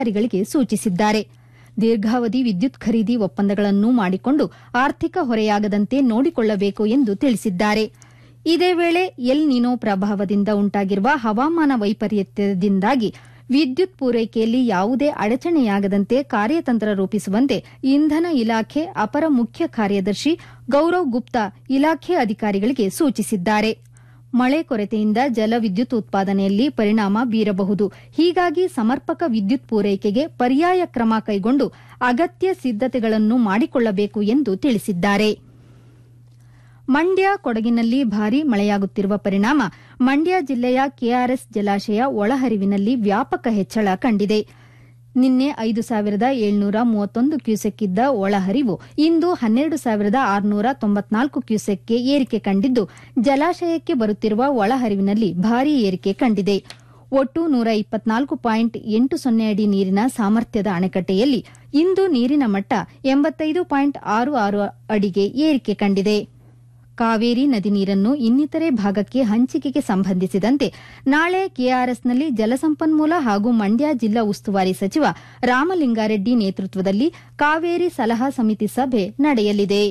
ಅಧಿಕಾರಿಗಳಿಗೆ ಸೂಚಿಸಿದ್ದಾರೆ ದೀರ್ಘಾವಧಿ ವಿದ್ಯುತ್ ಖರೀದಿ ಒಪ್ಪಂದಗಳನ್ನು ಮಾಡಿಕೊಂಡು ಆರ್ಥಿಕ ಹೊರೆಯಾಗದಂತೆ ನೋಡಿಕೊಳ್ಳಬೇಕು ಎಂದು ತಿಳಿಸಿದ್ದಾರೆ ಇದೇ ವೇಳೆ ಎಲ್ ನಿನೋ ಪ್ರಭಾವದಿಂದ ಉಂಟಾಗಿರುವ ಹವಾಮಾನ ವೈಪರೀತ್ಯದಿಂದಾಗಿ ವಿದ್ಯುತ್ ಪೂರೈಕೆಯಲ್ಲಿ ಯಾವುದೇ ಅಡಚಣೆಯಾಗದಂತೆ ಕಾರ್ಯತಂತ್ರ ರೂಪಿಸುವಂತೆ ಇಂಧನ ಇಲಾಖೆ ಅಪರ ಮುಖ್ಯ ಕಾರ್ಯದರ್ಶಿ ಗೌರವ್ ಗುಪ್ತಾ ಇಲಾಖೆ ಅಧಿಕಾರಿಗಳಿಗೆ ಸೂಚಿಸಿದ್ದಾರೆ ಮಳೆ ಕೊರತೆಯಿಂದ ಜಲವಿದ್ಯುತ್ ಉತ್ಪಾದನೆಯಲ್ಲಿ ಪರಿಣಾಮ ಬೀರಬಹುದು ಹೀಗಾಗಿ ಸಮರ್ಪಕ ವಿದ್ಯುತ್ ಪೂರೈಕೆಗೆ ಪರ್ಯಾಯ ಕ್ರಮ ಕೈಗೊಂಡು ಅಗತ್ಯ ಸಿದ್ದತೆಗಳನ್ನು ಮಾಡಿಕೊಳ್ಳಬೇಕು ಎಂದು ತಿಳಿಸಿದ್ದಾರೆ ಮಂಡ್ಯ ಕೊಡಗಿನಲ್ಲಿ ಭಾರೀ ಮಳೆಯಾಗುತ್ತಿರುವ ಪರಿಣಾಮ ಮಂಡ್ಯ ಜಿಲ್ಲೆಯ ಕೆಆರ್ಎಸ್ ಜಲಾಶಯ ಒಳಹರಿವಿನಲ್ಲಿ ವ್ಯಾಪಕ ಹೆಚ್ಚಳ ಕಂಡಿದೆ ನಿನ್ನೆ ಐದು ಸಾವಿರದ ಏಳ್ನೂರ ಮೂವತ್ತೊಂದು ಕ್ಯೂಸೆಕ್ ಇದ್ದ ಒಳಹರಿವು ಇಂದು ಹನ್ನೆರಡು ಸಾವಿರದ ಆರುನೂರ ತೊಂಬತ್ನಾಲ್ಕು ಕ್ಯೂಸೆಕ್ಗೆ ಏರಿಕೆ ಕಂಡಿದ್ದು ಜಲಾಶಯಕ್ಕೆ ಬರುತ್ತಿರುವ ಒಳಹರಿವಿನಲ್ಲಿ ಭಾರೀ ಏರಿಕೆ ಕಂಡಿದೆ ಒಟ್ಟು ನೂರ ಇಪ್ಪತ್ನಾಲ್ಕು ಪಾಯಿಂಟ್ ಎಂಟು ಸೊನ್ನೆ ಅಡಿ ನೀರಿನ ಸಾಮರ್ಥ್ಯದ ಅಣೆಕಟ್ಟೆಯಲ್ಲಿ ಇಂದು ನೀರಿನ ಮಟ್ಟ ಎಂಬತ್ತೈದು ಪಾಯಿಂಟ್ ಆರು ಆರು ಅಡಿಗೆ ಏರಿಕೆ ಕಂಡಿದೆ ಕಾವೇರಿ ನದಿ ನೀರನ್ನು ಇನ್ನಿತರೆ ಭಾಗಕ್ಕೆ ಹಂಚಿಕೆಗೆ ಸಂಬಂಧಿಸಿದಂತೆ ನಾಳೆ ಕೆಆರ್ಎಸ್ನಲ್ಲಿ ಜಲಸಂಪನ್ಮೂಲ ಹಾಗೂ ಮಂಡ್ಯ ಜಿಲ್ಲಾ ಉಸ್ತುವಾರಿ ಸಚಿವ ರಾಮಲಿಂಗಾರೆಡ್ಡಿ ನೇತೃತ್ವದಲ್ಲಿ ಕಾವೇರಿ ಸಲಹಾ ಸಮಿತಿ ಸಭೆ ನಡೆಯಲಿದೆ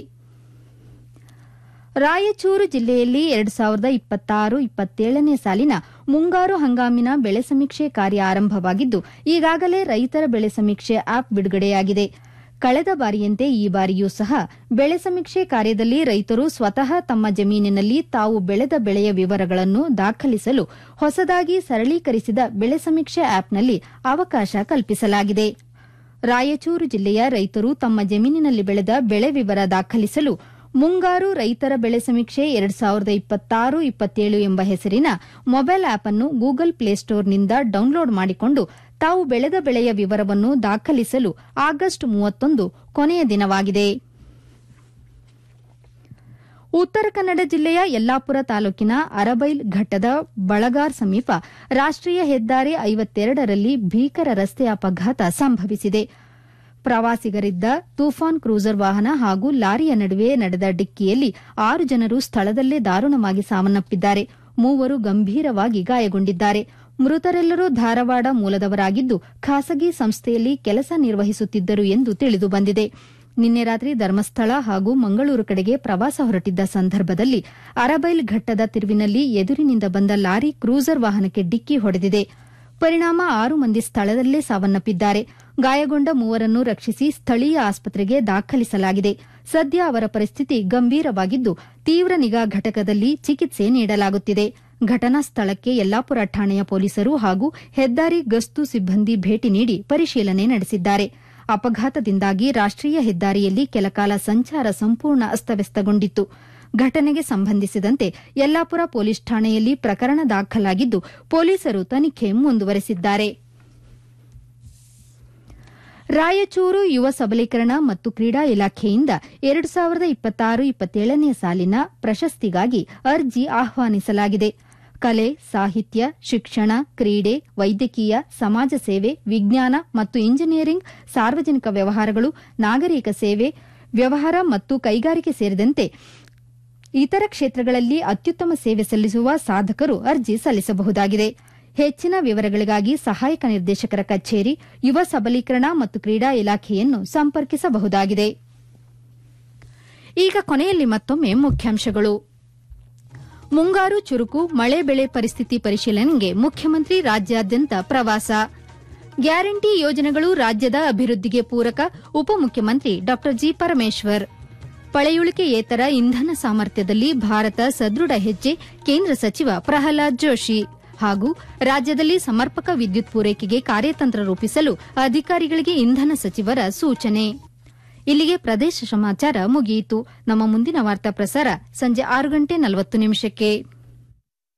ರಾಯಚೂರು ಜಿಲ್ಲೆಯಲ್ಲಿ ಎರಡು ಸಾವಿರದ ಇಪ್ಪತ್ತಾರು ಇಪ್ಪತ್ತೇಳನೇ ಸಾಲಿನ ಮುಂಗಾರು ಹಂಗಾಮಿನ ಬೆಳೆ ಸಮೀಕ್ಷೆ ಕಾರ್ಯ ಆರಂಭವಾಗಿದ್ದು ಈಗಾಗಲೇ ರೈತರ ಬೆಳೆ ಸಮೀಕ್ಷೆ ಆಪ್ ಬಿಡುಗಡೆಯಾಗಿದೆ ಕಳೆದ ಬಾರಿಯಂತೆ ಈ ಬಾರಿಯೂ ಸಹ ಬೆಳೆ ಸಮೀಕ್ಷೆ ಕಾರ್ಯದಲ್ಲಿ ರೈತರು ಸ್ವತಃ ತಮ್ಮ ಜಮೀನಿನಲ್ಲಿ ತಾವು ಬೆಳೆದ ಬೆಳೆಯ ವಿವರಗಳನ್ನು ದಾಖಲಿಸಲು ಹೊಸದಾಗಿ ಸರಳೀಕರಿಸಿದ ಬೆಳೆ ಸಮೀಕ್ಷೆ ಆಪ್ನಲ್ಲಿ ಅವಕಾಶ ಕಲ್ಪಿಸಲಾಗಿದೆ ರಾಯಚೂರು ಜಿಲ್ಲೆಯ ರೈತರು ತಮ್ಮ ಜಮೀನಿನಲ್ಲಿ ಬೆಳೆದ ಬೆಳೆ ವಿವರ ದಾಖಲಿಸಲು ಮುಂಗಾರು ರೈತರ ಬೆಳೆ ಸಮೀಕ್ಷೆ ಎರಡು ಸಾವಿರದ ಇಪ್ಪತ್ತಾರು ಇಪ್ಪತ್ತೇಳು ಎಂಬ ಹೆಸರಿನ ಮೊಬೈಲ್ ಆಪ್ ಅನ್ನು ಗೂಗಲ್ ಪ್ಲೇಸ್ಟೋರ್ನಿಂದ ಡೌನ್ಲೋಡ್ ಮಾಡಿಕೊಂಡು ತಾವು ಬೆಳೆದ ಬೆಳೆಯ ವಿವರವನ್ನು ದಾಖಲಿಸಲು ಆಗಸ್ಟ್ ಮೂವತ್ತೊಂದು ಕೊನೆಯ ದಿನವಾಗಿದೆ ಉತ್ತರ ಕನ್ನಡ ಜಿಲ್ಲೆಯ ಯಲ್ಲಾಪುರ ತಾಲೂಕಿನ ಅರಬೈಲ್ ಘಟ್ಟದ ಬಳಗಾರ್ ಸಮೀಪ ರಾಷ್ಟೀಯ ಹೆದ್ದಾರಿ ಐವತ್ತೆರಡರಲ್ಲಿ ಭೀಕರ ರಸ್ತೆ ಅಪಘಾತ ಸಂಭವಿಸಿದೆ ಪ್ರವಾಸಿಗರಿದ್ದ ತೂಫಾನ್ ಕ್ರೂಸರ್ ವಾಹನ ಹಾಗೂ ಲಾರಿಯ ನಡುವೆ ನಡೆದ ಡಿಕ್ಕಿಯಲ್ಲಿ ಆರು ಜನರು ಸ್ಥಳದಲ್ಲೇ ದಾರುಣವಾಗಿ ಸಾವನ್ನಪ್ಪಿದ್ದಾರೆ ಮೂವರು ಗಂಭೀರವಾಗಿ ಗಾಯಗೊಂಡಿದ್ದಾರೆ ಮೃತರೆಲ್ಲರೂ ಧಾರವಾಡ ಮೂಲದವರಾಗಿದ್ದು ಖಾಸಗಿ ಸಂಸ್ಥೆಯಲ್ಲಿ ಕೆಲಸ ನಿರ್ವಹಿಸುತ್ತಿದ್ದರು ಎಂದು ತಿಳಿದು ಬಂದಿದೆ ನಿನ್ನೆ ರಾತ್ರಿ ಧರ್ಮಸ್ಥಳ ಹಾಗೂ ಮಂಗಳೂರು ಕಡೆಗೆ ಪ್ರವಾಸ ಹೊರಟಿದ್ದ ಸಂದರ್ಭದಲ್ಲಿ ಅರಬೈಲ್ ಘಟ್ಟದ ತಿರುವಿನಲ್ಲಿ ಎದುರಿನಿಂದ ಬಂದ ಲಾರಿ ಕ್ರೂಸರ್ ವಾಹನಕ್ಕೆ ಡಿಕ್ಕಿ ಹೊಡೆದಿದೆ ಪರಿಣಾಮ ಆರು ಮಂದಿ ಸ್ಥಳದಲ್ಲೇ ಸಾವನ್ನಪ್ಪಿದ್ದಾರೆ ಗಾಯಗೊಂಡ ಮೂವರನ್ನು ರಕ್ಷಿಸಿ ಸ್ಥಳೀಯ ಆಸ್ಪತ್ರೆಗೆ ದಾಖಲಿಸಲಾಗಿದೆ ಸದ್ಯ ಅವರ ಪರಿಸ್ಥಿತಿ ಗಂಭೀರವಾಗಿದ್ದು ತೀವ್ರ ನಿಗಾ ಘಟಕದಲ್ಲಿ ಚಿಕಿತ್ಸೆ ನೀಡಲಾಗುತ್ತಿದೆ ಘಟನಾ ಸ್ಥಳಕ್ಕೆ ಯಲ್ಲಾಪುರ ಠಾಣೆಯ ಪೊಲೀಸರು ಹಾಗೂ ಹೆದ್ದಾರಿ ಗಸ್ತು ಸಿಬ್ಬಂದಿ ಭೇಟಿ ನೀಡಿ ಪರಿಶೀಲನೆ ನಡೆಸಿದ್ದಾರೆ ಅಪಘಾತದಿಂದಾಗಿ ರಾಷ್ಟೀಯ ಹೆದ್ದಾರಿಯಲ್ಲಿ ಕೆಲಕಾಲ ಸಂಚಾರ ಸಂಪೂರ್ಣ ಅಸ್ತವ್ಯಸ್ತಗೊಂಡಿತ್ತು ಘಟನೆಗೆ ಸಂಬಂಧಿಸಿದಂತೆ ಯಲ್ಲಾಪುರ ಪೊಲೀಸ್ ಠಾಣೆಯಲ್ಲಿ ಪ್ರಕರಣ ದಾಖಲಾಗಿದ್ದು ಪೊಲೀಸರು ತನಿಖೆ ಮುಂದುವರೆಸಿದ್ದಾರೆ ರಾಯಚೂರು ಯುವ ಸಬಲೀಕರಣ ಮತ್ತು ಕ್ರೀಡಾ ಇಲಾಖೆಯಿಂದ ಎರಡು ಸಾವಿರದ ಇಪ್ಪತ್ತಾರು ಇಪ್ಪತ್ತೇಳನೇ ಸಾಲಿನ ಪ್ರಶಸ್ತಿಗಾಗಿ ಅರ್ಜಿ ಆಹ್ವಾನಿಸಲಾಗಿದೆ ಕಲೆ ಸಾಹಿತ್ಯ ಶಿಕ್ಷಣ ಕ್ರೀಡೆ ವೈದ್ಯಕೀಯ ಸಮಾಜ ಸೇವೆ ವಿಜ್ಞಾನ ಮತ್ತು ಇಂಜಿನಿಯರಿಂಗ್ ಸಾರ್ವಜನಿಕ ವ್ಯವಹಾರಗಳು ನಾಗರಿಕ ಸೇವೆ ವ್ಯವಹಾರ ಮತ್ತು ಕೈಗಾರಿಕೆ ಸೇರಿದಂತೆ ಇತರ ಕ್ಷೇತ್ರಗಳಲ್ಲಿ ಅತ್ಯುತ್ತಮ ಸೇವೆ ಸಲ್ಲಿಸುವ ಸಾಧಕರು ಅರ್ಜಿ ಸಲ್ಲಿಸಬಹುದಾಗಿದೆ ಹೆಚ್ಚಿನ ವಿವರಗಳಿಗಾಗಿ ಸಹಾಯಕ ನಿರ್ದೇಶಕರ ಕಚೇರಿ ಯುವ ಸಬಲೀಕರಣ ಮತ್ತು ಕ್ರೀಡಾ ಇಲಾಖೆಯನ್ನು ಸಂಪರ್ಕಿಸಬಹುದಾಗಿದೆ ಈಗ ಕೊನೆಯಲ್ಲಿ ಮತ್ತೊಮ್ಮೆ ಮುಖ್ಯಾಂಶಗಳು ಮುಂಗಾರು ಚುರುಕು ಮಳೆ ಬೆಳೆ ಪರಿಸ್ಥಿತಿ ಪರಿಶೀಲನೆಗೆ ಮುಖ್ಯಮಂತ್ರಿ ರಾಜ್ಯಾದ್ಯಂತ ಪ್ರವಾಸ ಗ್ಯಾರಂಟಿ ಯೋಜನೆಗಳು ರಾಜ್ಯದ ಅಭಿವೃದ್ಧಿಗೆ ಪೂರಕ ಉಪಮುಖ್ಯಮಂತ್ರಿ ಡಾ ಜಿ ಪರಮೇಶ್ವರ್ ಪಳೆಯುಳಿಕೆಯೇತರ ಇಂಧನ ಸಾಮರ್ಥ್ಯದಲ್ಲಿ ಭಾರತ ಸದೃಢ ಹೆಜ್ಜೆ ಕೇಂದ್ರ ಸಚಿವ ಪ್ರಹ್ಲಾದ್ ಜೋಶಿ ಹಾಗೂ ರಾಜ್ಯದಲ್ಲಿ ಸಮರ್ಪಕ ವಿದ್ಯುತ್ ಪೂರೈಕೆಗೆ ಕಾರ್ಯತಂತ್ರ ರೂಪಿಸಲು ಅಧಿಕಾರಿಗಳಿಗೆ ಇಂಧನ ಸಚಿವರ ಸೂಚನೆ ಇಲ್ಲಿಗೆ ಪ್ರದೇಶ ಸಮಾಚಾರ ಮುಗಿಯಿತು ನಮ್ಮ ಮುಂದಿನ ವಾರ್ತಾ ಪ್ರಸಾರ ಸಂಜೆ ಆರು ಗಂಟೆ ನಲವತ್ತು ನಿಮಿಷಕ್ಕೆ